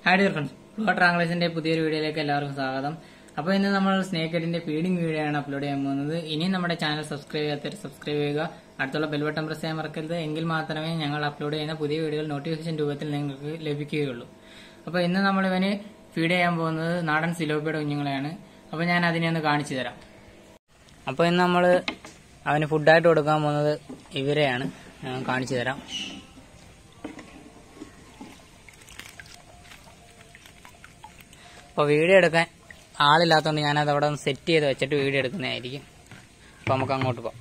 hi dear friends flow ട്രാങ്കുലേഷന്റെ പുതിയൊരു വീഡിയോയിലേക്ക് എല്ലാവർക്കും സ്വാഗതം അപ്പോൾ ഇന്ന് നമ്മൾ സ്നേക്ക് ഹെഡിന്റെ ഫീഡിംഗ് വീഡിയോ ആണ് അപ്ലോഡ് ചെയ്യാൻ പോകുന്നത് ഇനിയും നമ്മുടെ ചാനൽ സബ്സ്ക്രൈബ് ചെയ്യാത്തവർ സബ്സ്ക്രൈബ് ചെയ്യുക അടുത്തുള്ള ബെൽ ബട്ടൺ പ്രസ് ചെയ്യാൻ മറക്കരുത് എങ്കിൽ മാത്രമേ ഞങ്ങൾ അപ്ലോഡ് ചെയ്യുന്ന പുതിയ വീഡിയോകൾ നോട്ടിഫിക്കേഷൻ രൂപത്തിൽ നിങ്ങൾക്ക് ലഭിക്കുകയുള്ളൂ അപ്പോൾ ഇന്ന് നമ്മൾ ഇവന് ഫീഡ് ചെയ്യാൻ പോകുന്നത് നാടൻ സിലോപ്പിയുടെ കുഞ്ഞുങ്ങളെയാണ് അപ്പോൾ ഞാൻ അതിനെ ഒന്ന് കാണിച്ചു തരാം അപ്പോൾ ഇന്ന് നമ്മൾ അവന് ഫുഡായിട്ട് കൊടുക്കാൻ പോകുന്നത് ഇവരെയാണ് ഞാൻ കാണിച്ചു തരാം അപ്പോൾ വീഡിയോ എടുക്കാൻ ആളില്ലാത്തതുകൊണ്ട് ഞാനത് അവിടെ ഒന്ന് സെറ്റ് ചെയ്ത് വെച്ചിട്ട് വീഡിയോ എടുക്കുന്നതായിരിക്കും അപ്പോൾ നമുക്ക് അങ്ങോട്ട് പോകാം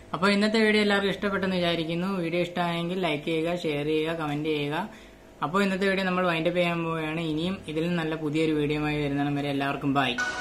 അപ്പോൾ ഇന്നത്തെ വീഡിയോ എല്ലാവർക്കും ഇഷ്ടപ്പെട്ടെന്ന് വിചാരിക്കുന്നു വീഡിയോ ഇഷ്ടമായെങ്കിൽ ലൈക്ക് ചെയ്യുക ഷെയർ ചെയ്യുക കമന്റ് ചെയ്യുക അപ്പോൾ ഇന്നത്തെ വീഡിയോ നമ്മൾ വൈൻഡപ്പ് ചെയ്യാൻ പോവുകയാണ് ഇനിയും ഇതിലും നല്ല പുതിയൊരു വീഡിയോയുമായി വരുന്നതിനും വരെ എല്ലാവർക്കും ബൈ